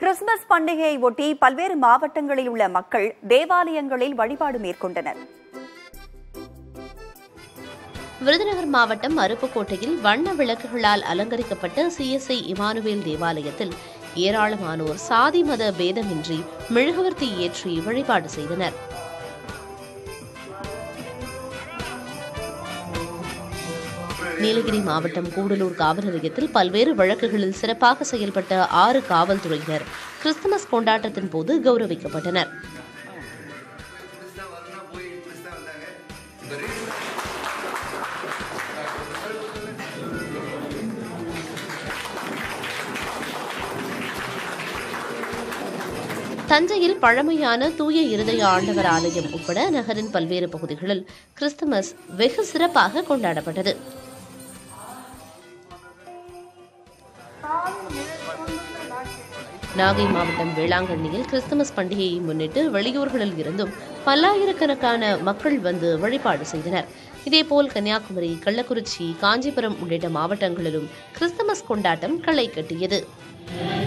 Christmas பண்டிகையை ஒட்டி பல்வேறு மாவட்டங்களில் உள்ள மக்கள் தேவாலயங்களில் வழிபாடு மேற்கொண்டனர் விருதுநகர் மாவட்டம் அருப்புக்கோட்டையில் வண்ண விளக்குகளால் அலங்கரிக்கப்பட்ட சிஎஸ்ஐ இமானுவேல் தேவாலயத்தில் ஏராளமானோர் சாதி மத பேதமின்றி மெழுகுவர்த்தி ஏற்றி வழிபாடு செய்தனர் நீலகிரி மாவட்டம் கூடலூர் காவல் நிலையத்தில் பல்வேறு வழக்குகளில் சிறப்பாக செயல்பட்ட ஆறு காவல்துறையினர் கிறிஸ்துமஸ் கொண்டாட்டத்தின் போது கௌரவிக்கப்பட்டனர் தஞ்சையில் பழமையான தூய இருதய ஆண்டவர் ஆலயம் உட்பட நகரின் பல்வேறு பகுதிகளில் கிறிஸ்துமஸ் வெகு சிறப்பாக கொண்டாடப்பட்டது நாகை மாவட்டம் வேளாங்கண்ணியில் கிறிஸ்துமஸ் பண்டிகையை முன்னிட்டு வெளியூர்களில் இருந்தும் பல்லாயிரக்கணக்கான மக்கள் வந்து வழிபாடு செய்தனர் இதேபோல் கன்னியாகுமரி கள்ளக்குறிச்சி காஞ்சிபுரம் உள்ளிட்ட மாவட்டங்களிலும் கிறிஸ்துமஸ் கொண்டாட்டம் களை கட்டியது